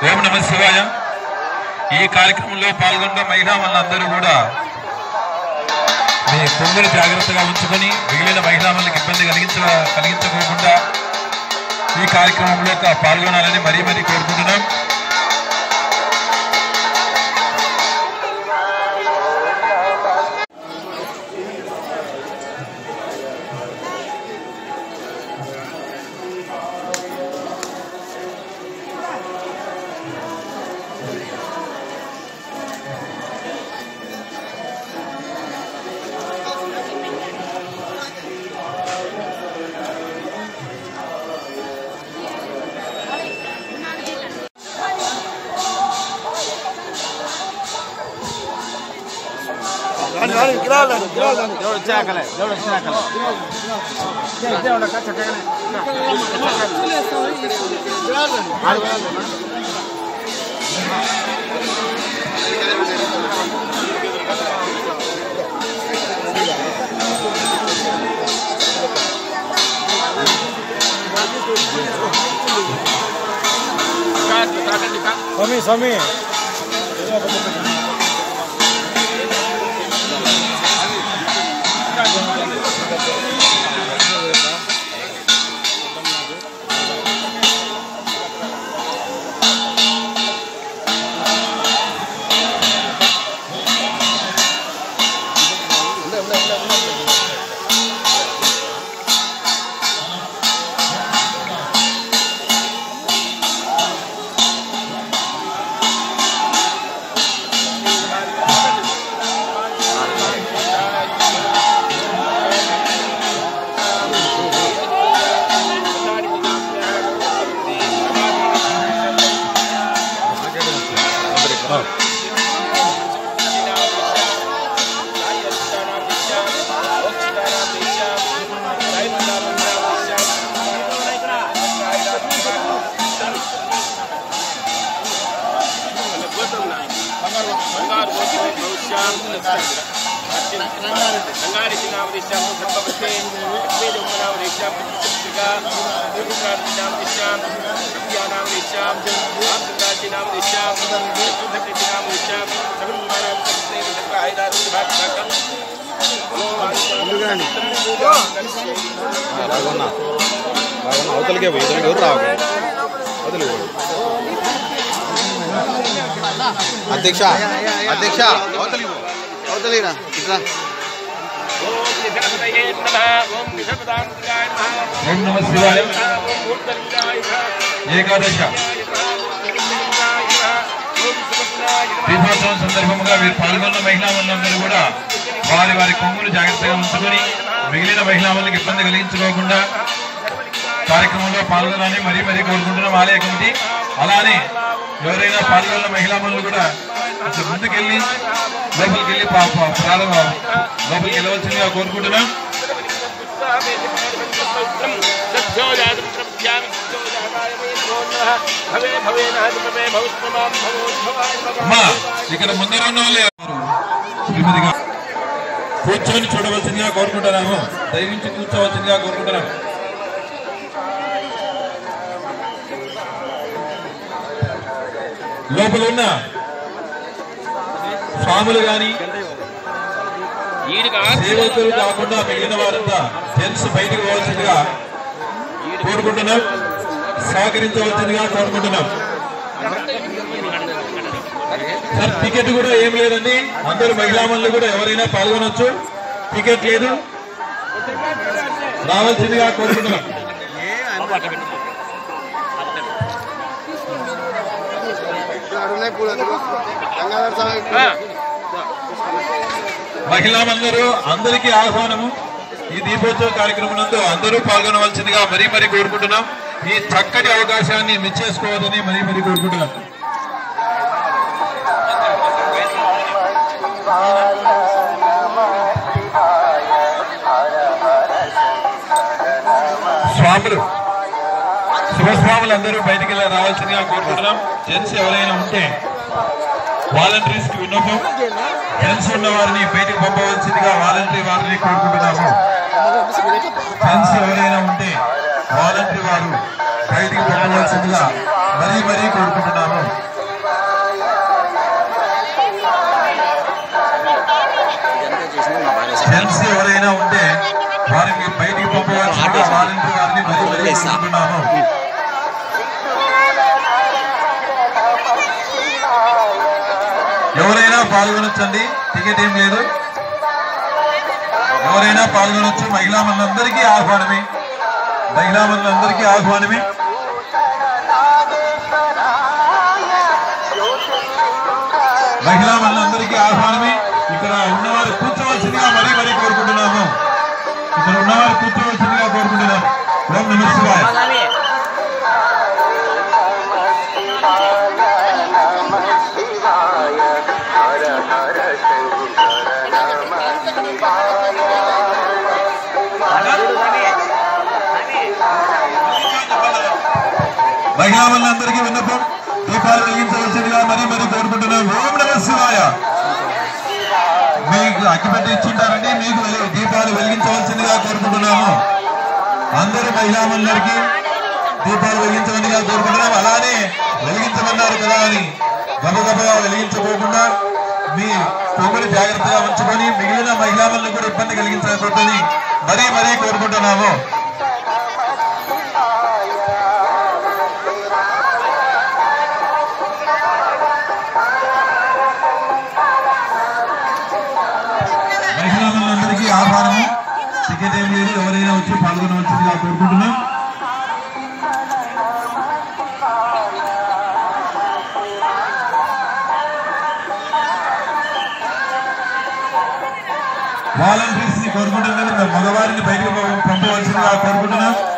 ఓం నమ శివాయ ఈ కార్యక్రమంలో పాల్గొన్న మహిళా వాళ్ళందరూ కూడా మీ కొంగులు జాగ్రత్తగా ఉంచుకొని మిగిలిన మహిళా వాళ్ళకి ఇబ్బంది కలిగించ కలిగించకోకుండా ఈ కార్యక్రమంలో పాల్గొనాలని మరీ మరీ కోరుకుంటున్నాం దేవుడు వచ్చాకలే దేవుడు వచ్చినాకలే ఇదే ఉండక చక్కగానే స్వామి స్వామి బాగున్నా బాగున్నా అవతలికే పోయి ఇతరులకు ఎవరు రావు అవతలికి పోయి అధ్యక్ష అధ్యక్ష అవతలికి పో అవతలిరా ఇట్లా ఓం నమ శివాయ ఏకాదశ దీపోత్సవం సందర్భంగా మీరు పాల్గొన్న మహిళా వాళ్ళందరూ కూడా వారి వారి కొమ్ములు జాగ్రత్తగా ఉంచుకొని మిగిలిన మహిళా వాళ్ళకి ఇబ్బంది కలిగించుకోకుండా కార్యక్రమంలో పాల్గొనాలని మరీ మరీ కోరుకుంటున్నాం ఆలయ కమిటీ అలానే ఎవరైనా పాల్గొన్న మహిళా మనులు కూడా కొంచెం ముందుకెళ్ళి లోపలికి వెళ్ళి పా- పా- ప్రారంభ లోపలికి వెళ్ళవలసిందిగా కోరుకుంటున్నాం అమ్మా ఇక్కడ ముందర ఉన్న వాళ్ళే శ్రీమతిగా కూర్చొని చూడవలసిందిగా కోరుకుంటున్నాము దయవించి కూర్చోవలసిందిగా కోరుకుంటున్నాం లోపల ఉన్న స్వాములు గాని సేవకులు కాకుండా మిగిలిన వారంతా జెంట్స్ బయటికి పోవాల్సిందిగా కోరుకుంటున్నాం సహకరించవలసిందిగా కోరుకుంటున్నాం సార్ టికెట్ కూడా ఏం లేదండి అందరూ మహిళా మనులు కూడా ఎవరైనా పాల్గొనొచ్చు టికెట్ లేదు రావాల్సిందిగా కోరుకుంటున్నాం మహిళలందరూ అందరికీ ఆహ్వానము ఈ దీపోత్సవ కార్యక్రమం నందు అందరూ పాల్గొనవలసిందిగా మరీ మరీ కోరుకుంటున్నాం ఈ చక్కటి అవకాశాన్ని మిస్ చేసుకోవద్దని మరీ మరీ కోరుకుంటున్నాం స్వాములు శివస్వాములు అందరూ బయటికి వెళ్ళి రావాల్సిందిగా కోరుకుంటున్నాం జెంట్స్ ఎవరైనా ఉంటే వాలంటీర్స్ కి విన్నపం జెంట్స్ ఉన్న వారిని బయటికి పంపవలసిందిగా వాలంటీర్ వారిని కోరుకుంటున్నాము జెంట్స్ ఎవరైనా ఉంటే వాలంటీర్ వారు బయటికి పంపవలసిందిగా మరీ మరీ కోరుకుంటున్నాము ఇదంతా చేసింది మా భార్య సార్ జెంట్స్ ఎవరైనా ఉంటే వారికి బయటికి పంపవలసిందిగా వాలంటీర్ గారిని మరీ మరీ కోరుకుంటున్నాము ఎవరైనా పాల్గొనొచ్చండి టికెట్ ఏం లేదు ఎవరైనా పాల్గొనొచ్చు మహిళా మనందరికీ ఆహ్వానమే మహిళా మనందరికీ ఆహ్వానమే మహిళా మనందరికీ ఆహ్వానమే ఇక్కడ ఉన్నవారు కూర్చోవలసిందిగా మరీ మరీ కోరుకుంటున్నాము ఇక్కడ ఉన్నవారు కూర్చోవలసిందిగా కోరుకుంటున్నాము ఓం నమ శివాయ స్వామి మహిళా మనందరికీ విన్నపం దీపాలు వెలిగించవలసిందిగా మరీ మరీ కోరుకుంటున్నాం ఓం నమ శివాయ మీకు అగ్గిపెట్టి ఇచ్చింటారండి మీకు వెలి- దీపాలు వెలిగించవలసిందిగా కోరుకుంటున్నాము అందరు మహిళా మనులకి దీపాలు వెలిగించవలసిందిగా కోరుకుంటున్నాం అలానే వెలిగించమన్నారు కదా అని గబగబగా వెలిగించకోకుండా మీ కొమ్ముని జాగ్రత్తగా ఉంచుకొని మిగిలిన మహిళా మనులకు కూడా ఇబ్బంది కలిగించకూడదని మరీ మరీ కోరుకుంటున్నాము మహిళలందరికీ ఆహ్వానము టికెట్ ఏం లేదు ఎవరైనా వచ్చి పాల్గొనవలసిందిగా కోరుకుంటున్నాం వాలంటీర్స్ ని కోరుకుంటున్నాం మగవారిని బయటకు పంపవలసిందిగా కోరుకుంటున్నాం